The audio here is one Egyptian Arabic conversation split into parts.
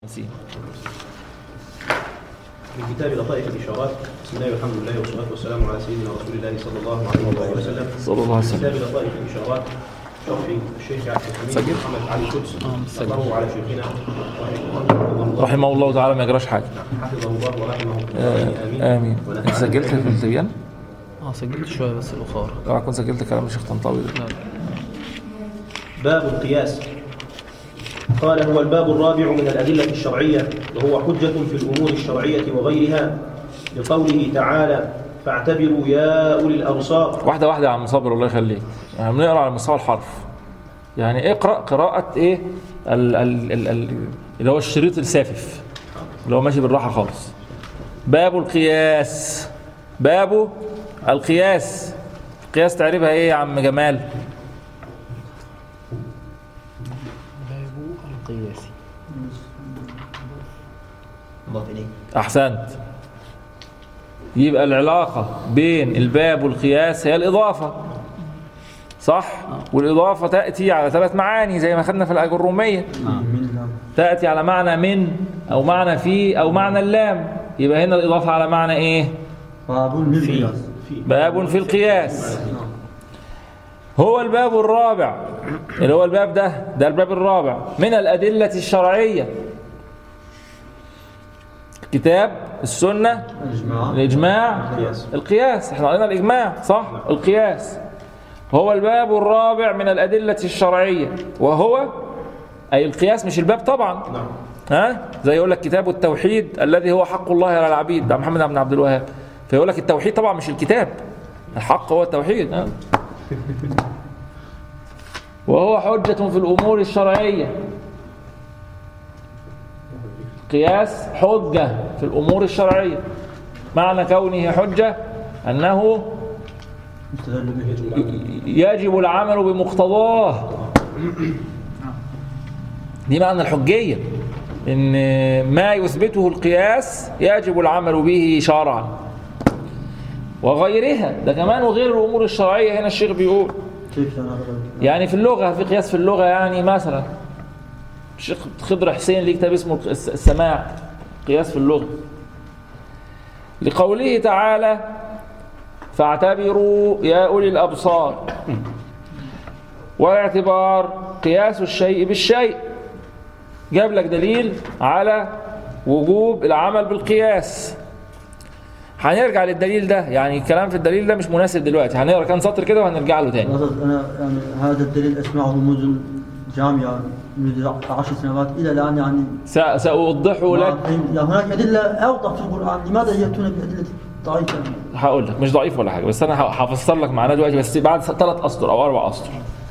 50 من كتاب لطائف الإشارات بسم الله والحمد لله والصلاة والسلام على سيدنا رسول الله صلى الله عليه وآله وسلم صلى الله عليه من وسلم كتاب لطائف الإشارات شرح الشيخ عبد الحميد سجل. محمد علي القدس سجل. نظره على شيخنا رحمه الله رحمه الله تعالى ما يجراش حاجه حفظه الله ورحمه آه، آمين امين ونفعنا انت سجلت في التبيان؟ اه سجلت شويه بس الاخر اوعى تكون سجلت كلام الشيخ طنطاوي ده. لا باب القياس قال هو الباب الرابع من الأدلة الشرعية وهو حجة في الأمور الشرعية وغيرها لقوله تعالى فاعتبروا يا أولي الأبصار واحده واحده يا عم صابر الله يخليك يعني بنقرا على مستوى الحرف يعني اقرا قراءه ايه ال ال ال ال اللي هو الشريط السافف اللي هو ماشي بالراحه خالص باب القياس باب القياس القياس تعريفها ايه يا عم جمال باب القياسي مضاف إليه احسنت يبقى العلاقه بين الباب والقياس هي الاضافه صح والاضافه تاتي على ثلاث معاني زي ما خدنا في الاجروميه تاتي على معنى من او معنى في او معنى اللام يبقى هنا الاضافه على معنى ايه باب من القياس باب في القياس هو الباب الرابع اللي هو الباب ده ده الباب الرابع من الأدلة الشرعية الكتاب السنة الاجماع الإجماع القياس. القياس احنا قلنا الإجماع صح القياس هو الباب الرابع من الأدلة الشرعية وهو أي القياس مش الباب طبعا نعم ها زي يقول لك كتاب التوحيد الذي هو حق الله على العبيد ده محمد بن عبد الوهاب فيقول لك التوحيد طبعا مش الكتاب الحق هو التوحيد ها وهو حجة في الأمور الشرعية قياس حجة في الأمور الشرعية معنى كونه حجة أنه مستدل به يجب العمل بمقتضاه دي معنى الحجية إن ما يثبته القياس يجب العمل به شرعا وغيرها ده كمان وغير الأمور الشرعية هنا الشيخ بيقول كيف كان هذا الرجل؟ يعني في اللغة في قياس في اللغة يعني مثلا الشيخ خضر حسين ليه كتاب اسمه الس- السماع قياس في اللغة لقوله تعالى فاعتبروا يا أولي الأبصار والاعتبار قياس الشيء بالشيء جاب لك دليل على وجوب العمل بالقياس هنرجع للدليل ده يعني الكلام في الدليل ده مش مناسب دلوقتي هنقرا كام سطر كده وهنرجع له تاني أنا أنا يعني هذا الدليل أسمعه منذ الجامعة منذ عشر سنوات إلى الآن يعني س- سأوضحه لك ما- هناك أدلة أوضح في القرآن لماذا يأتون بأدلة ضعيفة هقول لك مش ضعيف ولا حاجه بس انا ه- هفسر لك معناه دلوقتي بس بعد ثلاث اسطر او اربع اسطر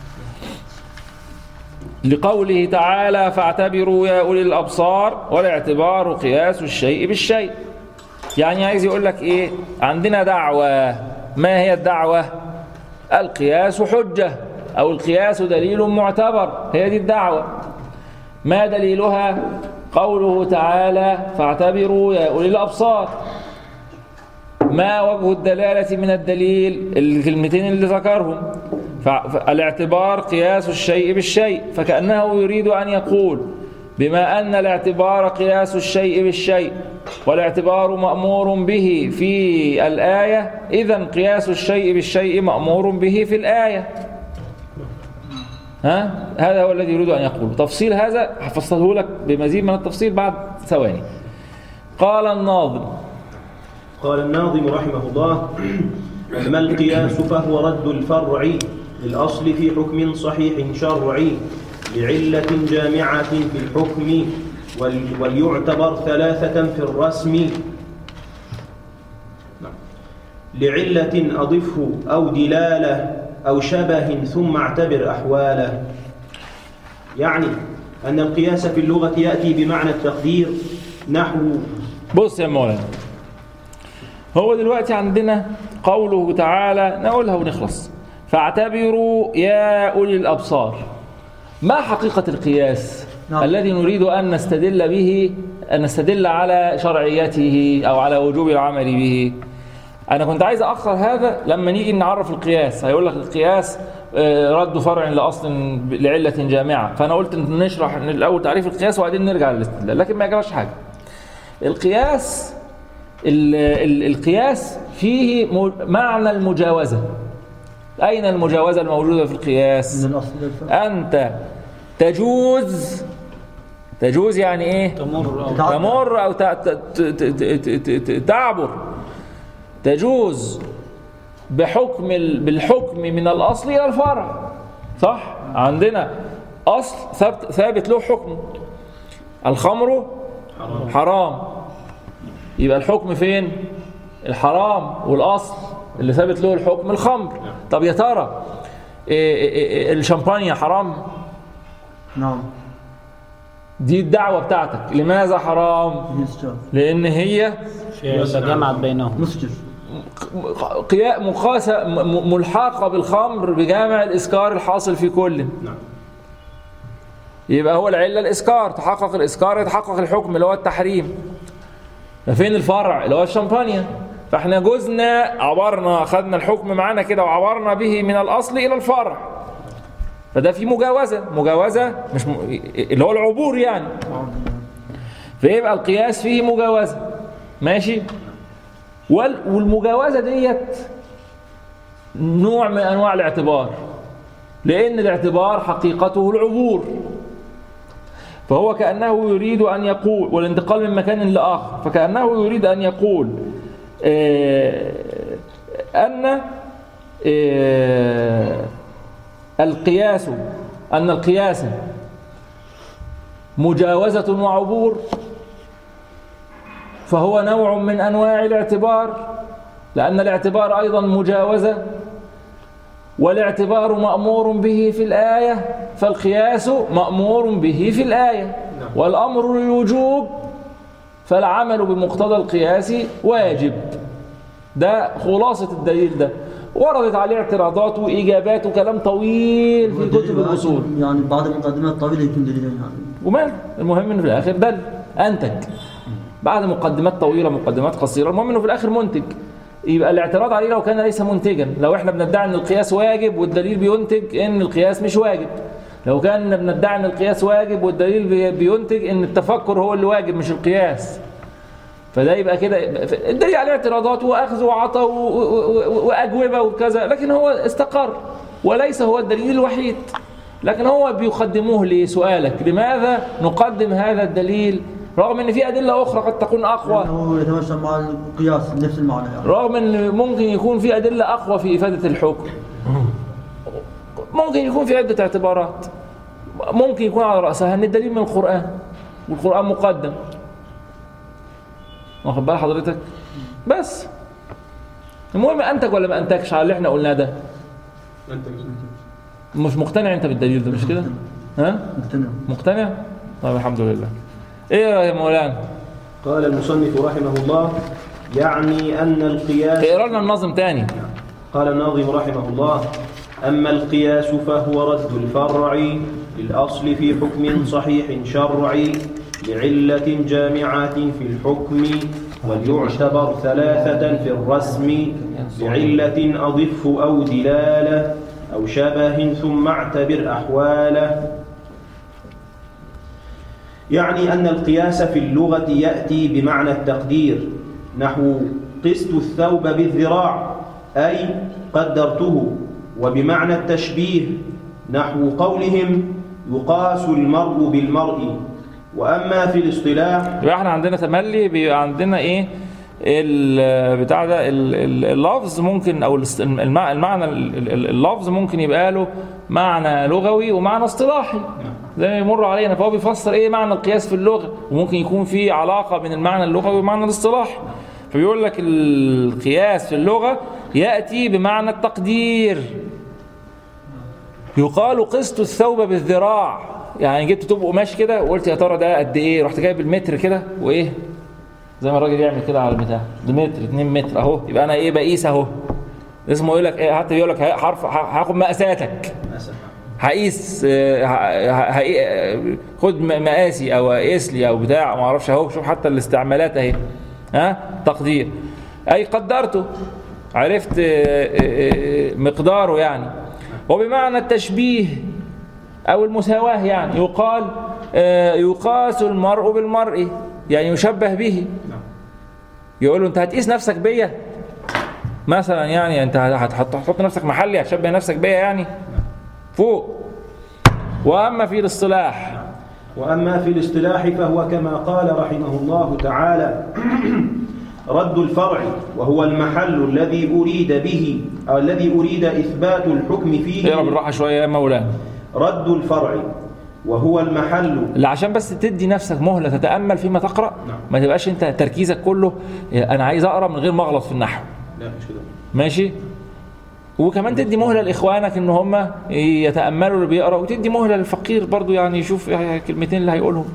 لقوله تعالى فاعتبروا يا اولي الابصار والاعتبار قياس الشيء بالشيء يعني عايز يقول لك ايه عندنا دعوه ما هي الدعوه القياس حجه او القياس دليل معتبر هي دي الدعوه ما دليلها قوله تعالى فاعتبروا يا اولي الابصار ما وجه الدلالة من الدليل الكلمتين اللي ذكرهم فع- فالاعتبار قياس الشيء بالشيء فكأنه يريد أن يقول بما أن الاعتبار قياس الشيء بالشيء والاعتبار مأمور به في الآية إذا قياس الشيء بالشيء مأمور به في الآية ها هذا هو الذي يريد أن يقول تفصيل هذا هفصله لك بمزيد من التفصيل بعد ثواني قال الناظم قال الناظم رحمه الله أما القياس فهو رد الفرع للأصل في حكم صحيح شرعي لعلة جامعة في الحكم ول- وليعتبر ثلاثة في الرسم نعم. لعلة أضفه أو دلالة أو شبه ثم اعتبر أحواله يعني أن القياس في اللغة يأتي بمعنى التقدير نحو بص يا مولانا هو دلوقتي عندنا قوله تعالى نقولها ونخلص فاعتبروا يا أولي الأبصار ما حقيقة القياس نعم. الذي نريد أن نستدل به أن نستدل على شرعيته أو على وجوب العمل به أنا كنت عايز أخر هذا لما نيجي نعرف القياس هيقول لك القياس آه، رد فرع لاصل لعله جامعه فانا قلت إن نشرح إن الاول تعريف القياس وبعدين نرجع للاستدلال لكن ما يجراش حاجه القياس ال- ال- القياس فيه م- معنى المجاوزه اين المجاوزه الموجوده في القياس من الأصل إلى الفرع انت تجوز تجوز يعني ايه تمر أو تتعدى. تمر او ت- ت- ت- ت- ت- ت- تعبر تجوز بحكم ال- بالحكم من الاصل الى الفرع صح عندنا اصل ثابت ثابت له حكم الخمر حرام يبقى الحكم فين الحرام والاصل اللي ثابت له الحكم الخمر طب يا ترى إيه إيه إيه الشمبانيا حرام نعم دي الدعوة بتاعتك لماذا حرام يسجر لان هي تجمعت بينهم مسجر قيا- مقاسة م- م- ملحقة بالخمر بجامع الإسكار الحاصل في كل نعم يبقى هو العلة الإسكار تحقق الإسكار يتحقق الحكم اللي هو التحريم فين الفرع اللي هو الشمبانيا فاحنا جزنا عبرنا خدنا الحكم معانا كده وعبرنا به من الأصل إلى الفرع فده في مجاوزة مجاوزة مش م... اللي هو العبور يعني فيبقى القياس فيه مجاوزة ماشي وال- والمجاوزة ديت نوع من أنواع الاعتبار لأن الاعتبار حقيقته العبور فهو كأنه يريد أن يقول والانتقال من مكان لآخر فكأنه يريد أن يقول آه، أن آه، القياس أن القياس مجاوزة وعبور فهو نوع من أنواع الاعتبار لأن الاعتبار أيضا مجاوزة والاعتبار مأمور به في الآية فالقياس مأمور به في الآية والأمر للوجوب فالعمل بمقتضى القياس واجب ده خلاصة الدليل ده وردت عليه اعتراضات وإجابات وكلام طويل في كتب الأصول يعني بعد مقدمات طويلة يكون دليلين يعني ومال المهم انه في الاخر دل انتج بعد مقدمات طويله مقدمات قصيره المهم انه في الاخر منتج يبقى الاعتراض عليه لو كان ليس منتجا لو احنا بندعي ان القياس واجب والدليل بينتج ان القياس مش واجب لو كان بندعي ان القياس واجب والدليل بي- بينتج ان التفكر هو اللي واجب مش القياس فده يبقى كده الدليل عليه اعتراضات واخذ وعطاء و- و- و- واجوبه وكذا لكن هو استقر وليس هو الدليل الوحيد لكن هو بيقدموه لسؤالك لماذا نقدم هذا الدليل رغم ان في ادله اخرى قد تكون اقوى هو يتماشى مع القياس نفس المعنى يعني رغم ان ممكن يكون في ادله اقوى في افاده الحكم ممكن يكون في عده اعتبارات ممكن يكون على راسها ان الدليل من القران والقران مقدم واخد بال حضرتك بس المهم انتج ولا ما انتجش على اللي احنا قلناه ده أنت مش مقتنع انت بالدليل ده مش كده ها مقتنع مقتنع طيب الحمد لله ايه يا مولانا قال المصنف رحمه الله يعني أن القياس اقرا لنا النظم تاني قال الناظم رحمه الله أما القياس فهو رد الفرع للأصل في حكم صحيح شرعي لعلة جامعة في الحكم وليعتبر ثلاثة في الرسم بعلة أضف أو دلالة أو شبه ثم اعتبر أحواله يعني أن القياس في اللغة يأتي بمعنى التقدير نحو قست الثوب بالذراع أي قدرته وبمعنى التشبيه نحو قولهم يقاس المرء بالمرء وأما في الاصطلاح يبقى احنا عندنا تملي بيبقى عندنا ايه ال- بتاع ده ال- ال- اللفظ ممكن او الاست- المع- المعنى ال- ال- اللفظ ممكن يبقى له معنى لغوي ومعنى اصطلاحي زي ما يمر علينا فهو بيفسر ايه معنى القياس في اللغه وممكن يكون في علاقه بين المعنى اللغوي والمعنى الاصطلاحي فبيقول لك القياس في اللغه ياتي بمعنى التقدير يقال قسط الثوب بالذراع يعني جبت طوب قماش كده وقلت يا ترى ده قد ايه رحت جايب المتر كده وايه زي ما الراجل يعمل كده على البتاع ده متر 2 متر اهو يبقى انا ايه بقيس اهو اسمه يقول لك ايه حتى بيقول لك ه- حرف ه- هاخد مقاساتك هقيس آه، ه- ه- ه- آه، خد م- مقاسي او قيس لي او بتاع ما اعرفش اهو شوف حتى الاستعمالات اهي ها تقدير اي قدرته عرفت آه، آه، آه، مقداره يعني وبمعنى التشبيه أو المساواة يعني يقال آه، يقاس المرء بالمرء يعني يشبه به يقول له أنت هتقيس نفسك بيا مثلا يعني أنت هتحط هتحط نفسك محلي هتشبه نفسك بيا يعني فوق وأما في الاصطلاح وأما في الاصطلاح فهو كما قال رحمه الله تعالى رد الفرع وهو المحل الذي أريد به أو الذي أريد إثبات الحكم اقرا فيه بالراحة شوية يا مولانا رد الفرع وهو المحل اللي عشان بس تدي نفسك مهلة تتأمل فيما تقرأ نعم. ما تبقاش أنت تركيزك كله أنا عايز أقرأ من غير ما أغلط في النحو لا مش كده ماشي وكمان تدي مهلة لإخوانك إن هم يتأملوا اللي بيقرأ وتدي مهلة للفقير برضو يعني يشوف الكلمتين اللي هيقولهم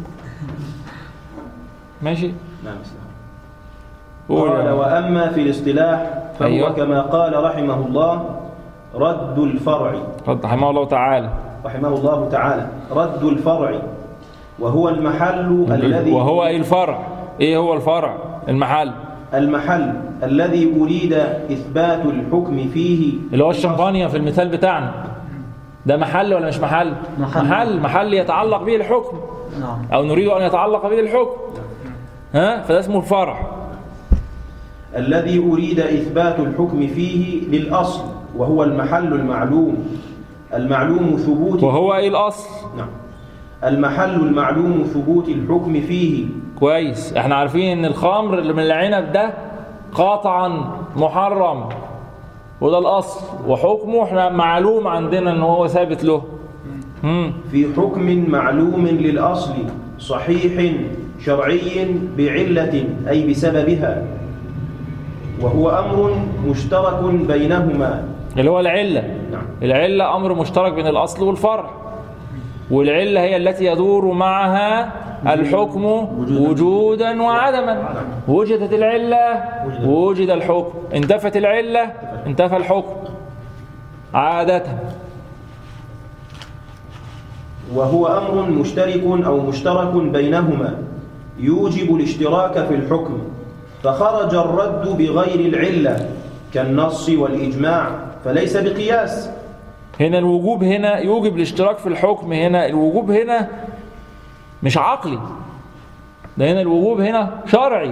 ماشي نعم اسلام. قول قال يا- وأما في الاصطلاح فهو أيوة. كما قال رحمه الله رد الفرع رحمه الله تعالى رحمه الله تعالى رد الفرع وهو المحل الذي وهو أي الفرع إيه هو الفرع المحل المحل الذي أريد إثبات الحكم فيه اللي هو الشمبانيا في المثال بتاعنا ده محل ولا مش محل محل. محل, محل يتعلق به الحكم نعم أو نريد أن يتعلق به الحكم ها فده اسمه الفرع الذي أريد إثبات الحكم فيه للأصل وهو المحل المعلوم المعلوم ثبوت وهو أي الأصل نعم المحل المعلوم ثبوت الحكم فيه كويس احنا عارفين ان الخمر اللي من العنب ده قاطعا محرم وده الاصل وحكمه احنا معلوم عندنا ان هو ثابت له امم في حكم معلوم للأصل صحيح شرعي بعلة أي بسببها وهو أمر مشترك بينهما اللي هو العله نعم العله امر مشترك بين الاصل والفرع والعله هي التي يدور معها الحكم وجودا وعدما وجدت العله وجد الحكم انتفت العله انتفى الحكم عاده وهو أمر مشترك أو مشترك بينهما يوجب الاشتراك في الحكم فخرج الرد بغير العلة كالنص والإجماع فليس بقياس هنا الوجوب هنا يوجب الاشتراك في الحكم هنا الوجوب هنا مش عقلي ده هنا الوجوب هنا شرعي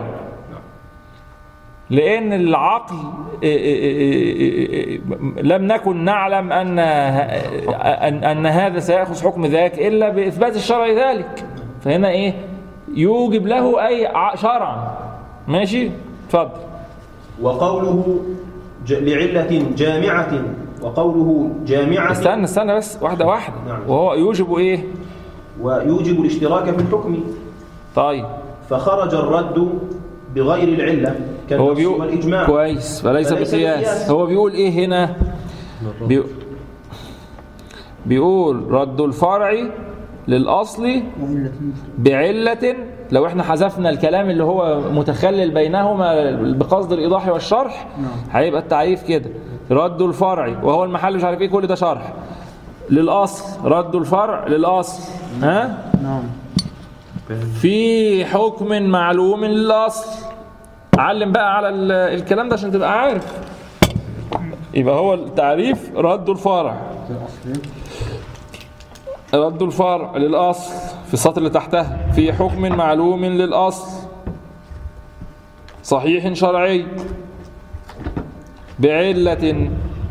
لأن العقل إيه إيه إيه إيه لم نكن نعلم أن أن أن هذا سيأخذ حكم ذاك إلا بإثبات الشرع ذلك فهنا إيه يوجب له أي ع- شرعا ماشي اتفضل وقوله ج... لعلة جامعة وقوله جامعة استنى استنى بس واحدة واحدة نعم. وهو يوجب إيه ويوجب الاشتراك في الحكم طيب فخرج الرد بغير العلة هو كالنص بيقول والإجماع كويس فليس فليس بقياس بقياس. هو بيقول ايه هنا بي... بيقول رد الفرع للاصل وعلة بعلة لو احنا حذفنا الكلام اللي هو متخلل بينهما بقصد الايضاح والشرح هيبقى التعريف كده رد الفرع وهو المحل مش عارف ايه كل ده شرح للاصل رد الفرع للاصل ها نعم في حكم معلوم للاصل علم بقى على ال- الكلام ده عشان تبقى عارف يبقى هو التعريف رد الفرع الأصلي رد الفرع للأصل في السطر اللي تحتها في حكم معلوم للأصل صحيح شرعي بعلة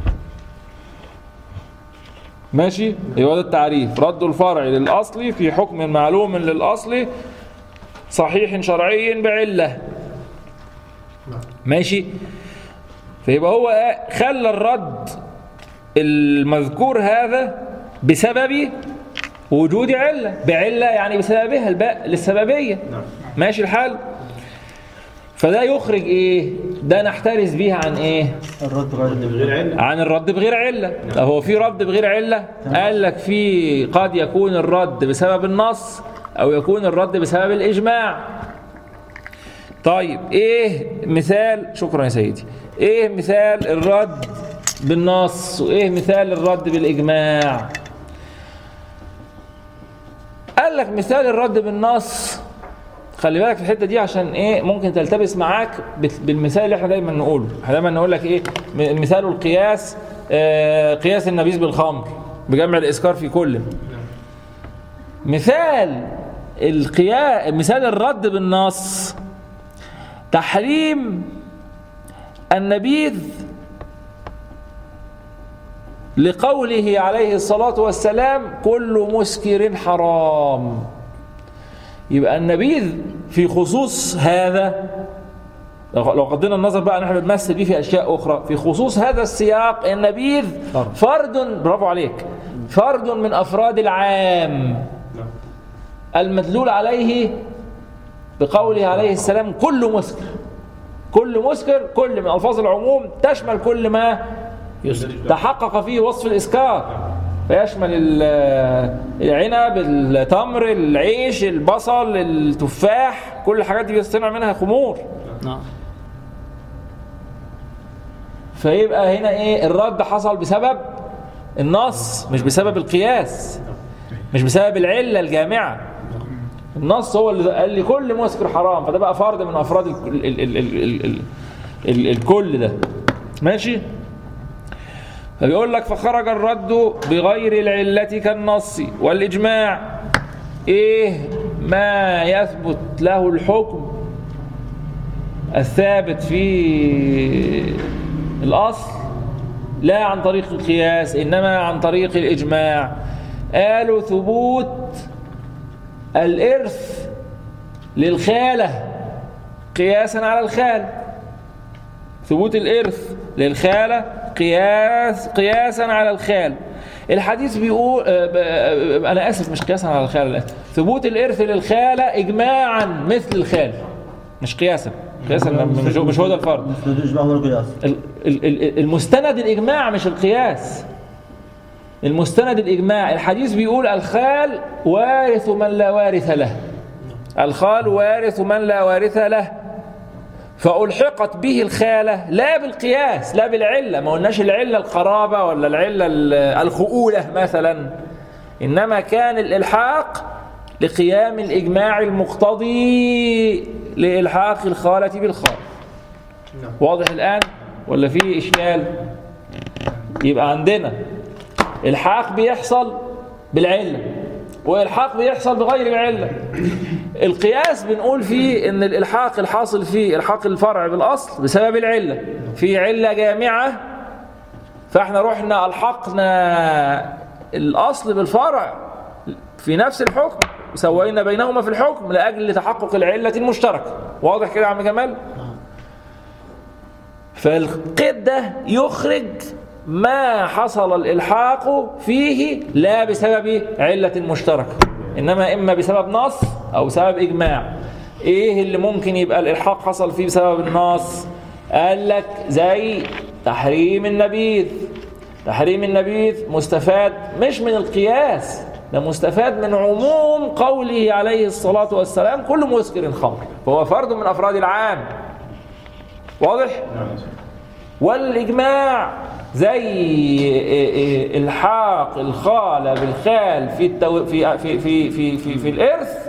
ماشي يبقى ده التعريف رد الفرع للأصل في حكم معلوم للأصل صحيح شرعي بعلة ماشي فيبقى هو خلى الرد المذكور هذا بسبب وجود علة بعلة يعني بسببها الباء للسببية نعم. ماشي الحال فده يخرج ايه ده نحترز بيه عن ايه الرد غير بغير علة عن الرد بغير علة هو في رد بغير علة قال لك في قد يكون الرد بسبب النص او يكون الرد بسبب الاجماع طيب ايه مثال شكرا يا سيدي ايه مثال الرد بالنص وايه مثال الرد بالاجماع قال لك مثال الرد بالنص خلي بالك في الحته دي عشان ايه ممكن تلتبس معاك بت- بالمثال اللي احنا دايما نقوله احنا دايما نقول لك ايه م- مثال القياس آه، قياس النبيذ بالخمر بجمع الإسكار في كل مثال القياس مثال الرد بالنص تحريم النبيذ لقوله عليه الصلاة والسلام كل مسكر حرام يبقى النبيذ في خصوص هذا لو لو قضينا النظر بقى نحن بنمثل بيه في اشياء اخرى في خصوص هذا السياق النبيذ فرد. فرد برافو عليك فرد من افراد العام المدلول عليه بقوله عليه السلام كل مسكر كل مسكر كل من الفاظ العموم تشمل كل ما تحقق فيه وصف الاسكار فيشمل ال- العنب التمر العيش البصل التفاح كل الحاجات دي بيصنع منها خمور نعم فيبقى هنا ايه الرد حصل بسبب النص مش بسبب القياس مش بسبب العله الجامعه النص هو اللي قال لي كل مسكر حرام فده بقى فرد من افراد ال ال ال ال ال ال ال الكل ده ماشي فبيقول لك فخرج الرد بغير العلة كالنص والإجماع إيه ما يثبت له الحكم الثابت في الأصل لا عن طريق القياس إنما عن طريق الإجماع قالوا ثبوت الإرث للخالة قياسا على الخال ثبوت الإرث للخالة قياس قياسا على الخال الحديث بيقول آه، ب- آه، أنا آسف مش قياسا على الخال لا. ثبوت الإرث للخالة إجماعا مثل الخال مش قياسا قياسا مش مش هو ده الفرض مثل الإجماع والقياس ال- ال- ال- المستند الإجماع مش القياس المستند الإجماع الحديث بيقول الخال وارث من لا وارث له الخال وارث من لا وارث له فألحقت به الخالة لا بالقياس لا بالعلة ما قلناش العلة القرابة ولا العلة ال- الخؤولة مثلا إنما كان الإلحاق لقيام الإجماع المقتضي لإلحاق الخالة بالخال واضح الآن ولا في إشكال يبقى عندنا الحاق بيحصل بالعلة والحاق بيحصل بغير العلة القياس بنقول فيه ان الالحاق الحاصل فيه الحاق الفرع بالاصل بسبب العلة في علة جامعة فاحنا رحنا الحقنا الاصل بالفرع في نفس الحكم سوينا بينهما في الحكم لاجل تحقق العلة المشتركة واضح كده يا عم جمال فالقيد ده يخرج ما حصل الإلحاق فيه لا بسبب علة مشتركة إنما إما بسبب نص أو بسبب إجماع إيه اللي ممكن يبقى الإلحاق حصل فيه بسبب النص قال لك زي تحريم النبيذ تحريم النبيذ مستفاد مش من القياس ده مستفاد من عموم قوله عليه الصلاة والسلام كل مسكر خمر فهو فرد من أفراد العام واضح؟ والإجماع زي الحاق الخالة بالخال في التو... في في في في في, في الإرث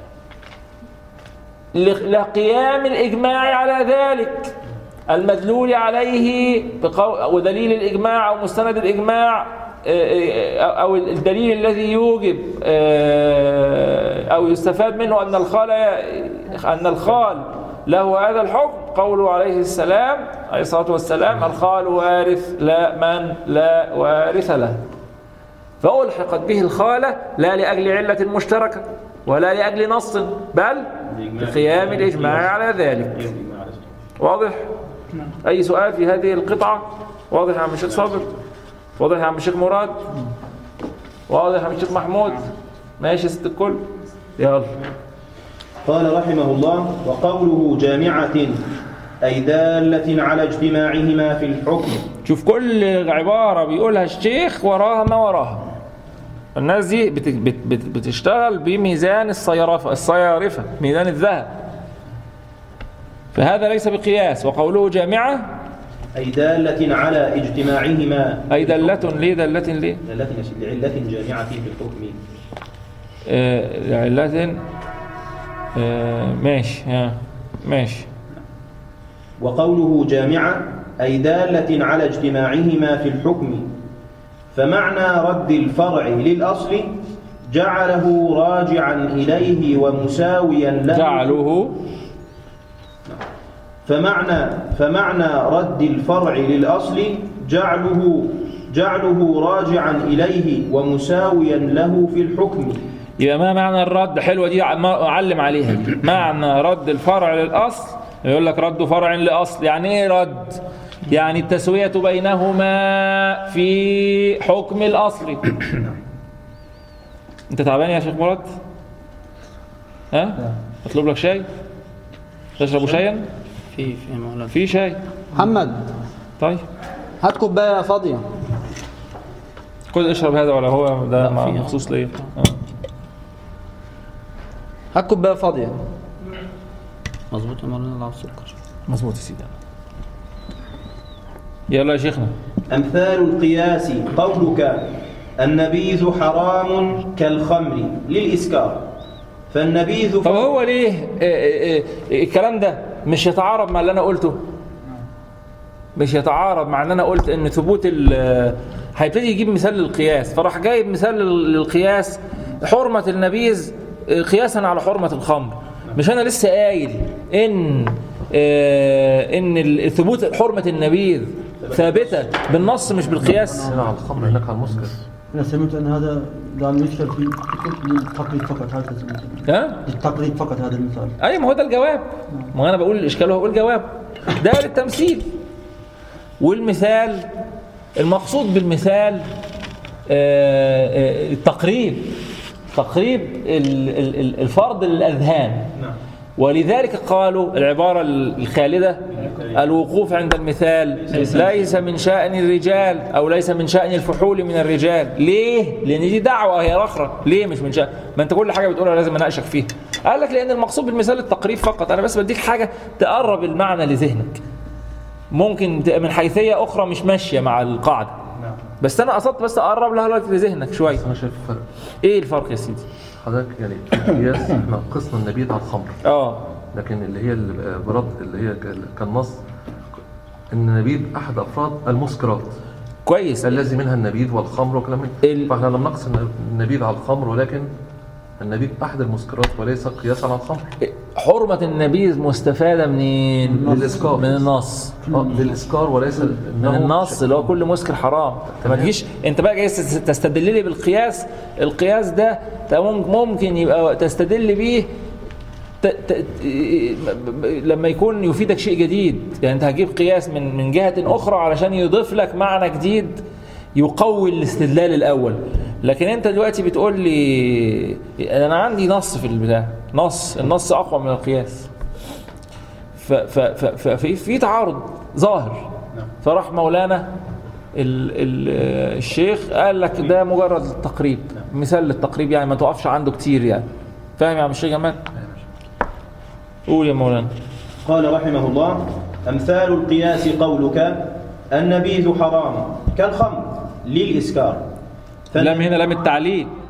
ل- لقيام الإجماع على ذلك المدلول عليه بقو... ودليل الإجماع أو مستند الإجماع آه، آه، أو الدليل الذي يوجب آه، أو يستفاد منه أن الخال أن الخال له هذا الحكم قوله عليه السلام عليه الصلاة والسلام الخال وارث لا من لا وارث له فألحقت به الخالة لا لأجل علة مشتركة ولا لأجل نص بل لقيام الإجماع على ذلك واضح؟ أي سؤال في هذه القطعة؟ واضح يا عم الشيخ صابر؟ واضح يا عم الشيخ مراد؟ واضح يا عم الشيخ محمود؟ ماشي يا ست الكل؟ يلا قال رحمه الله وقوله جامعة أي دالة على اجتماعهما في الحكم شوف كل عبارة بيقولها الشيخ وراها ما وراها الناس دي بت- بت- بت- بتشتغل بميزان الصيرفة الصيارفة ميزان الذهب فهذا ليس بقياس وقوله جامعة أي دالة على اجتماعهما أي دلة ليه دلة ليه دالة يا سيدي، لعلة جامعة في الحكم آه علة آه ماشي ها ماشي وقوله جامعة أي دالة على اجتماعهما في الحكم فمعنى رد الفرع للأصل جعله راجعا إليه ومساويا له جعله فمعنى فمعنى رد الفرع للأصل جعله جعله راجعا إليه ومساويا له في الحكم يبقى ما معنى الرد حلوة دي ع- ما- أعلم عليها دي. معنى رد الفرع للأصل يقول لك رد فرع لأصل يعني إيه رد يعني التسوية بينهما في حكم الأصل أنت تعبان يا شيخ مراد ها اطلب لك شاي تشرب شايا في في مولانا في شاي محمد طيب هات كوبايه فاضيه خد اشرب هذا ولا هو ده لا، مع- في. مخصوص ليا آه. هات كوبايه فاضيه مظبوط يا مولانا الله السكر مظبوط يا سيدي يلا يا شيخنا أمثال القياس قولك النبيذ حرام كالخمر للإسكار فالنبيذ طب هو ليه آه، آه، آه، الكلام ده مش يتعارض مع اللي انا قلته مش يتعارض مع ان انا قلت ان ثبوت ال آه، هيبتدي يجيب مثال للقياس فراح جايب مثال لل- للقياس حرمة النبيذ آه، قياسا على حرمة الخمر مش انا لسه قايل ان آه، ان ال- ثبوت حرمة النبيذ ثابتة بالنص مش بالقياس هنا على الخمر هناك على المسكر انا سمعت ان هذا قال يذكر في للتقليد فقط هذا سمعت ها للتقليد فقط هذا المثال اي ما هو ده الجواب ما انا بقول الاشكال وهو الجواب ده للتمثيل والمثال المقصود بالمثال آه، آه، التقريب تقريب ال- ال- ال- الفرض للاذهان نعم. ولذلك قالوا العبارة الخالدة الوقوف عند المثال ليس من شأن الرجال أو ليس من شأن الفحول من الرجال ليه؟ لأن دي دعوة هي رخرة ليه مش من شأن؟ ما أنت كل حاجة بتقولها لازم أناقشك فيها قال لك لأن المقصود بالمثال التقريب فقط أنا بس بديك حاجة تقرب المعنى لذهنك ممكن تبقى من حيثية أخرى مش ماشية مع القاعدة بس أنا قصدت بس أقرب لها لك لذهنك شوية انا شايف فرق إيه الفرق يا سيدي؟ حضرتك يعني في القياس احنا قسنا النبيذ على الخمر آه لكن اللي هي ال- برد اللي هي ك- كالنص ان النبيذ احد افراد المسكرات كويس الذي منها النبيذ والخمر وكلام من ال- فاحنا لم نقص الن- النبيذ على الخمر ولكن النبيذ احد المسكرات وليس قياسا على الخمر حرمة النبيذ مستفادة منين؟ للإسكار. من النص آه، للاسكار وليس من إنه النص اللي هو كل مسكر حرام ما تمام. تجيش انت بقى جاي تست- تستدل لي بالقياس القياس ده أنت مم- ممكن يبقى تستدل بيه ت... ت... لما يكون يفيدك شيء جديد يعني انت هتجيب قياس من من جهة أخرى علشان يضيف لك معنى جديد يقوي الاستدلال الأول لكن انت دلوقتي بتقول لي انا عندي نص في البتاع نص النص أقوى من القياس ف- ف- ف- ففي في تعارض ظاهر فراح مولانا ال ال الشيخ قال لك ده مجرد تقريب مثال للتقريب يعني ما توقفش عنده كتير يعني فاهم يا عم الشيخ جمال قول يا مولانا قال رحمه الله أمثال القياس قولك النبيذ حرام كالخمر للإسكار فال- لام هنا لام التعليل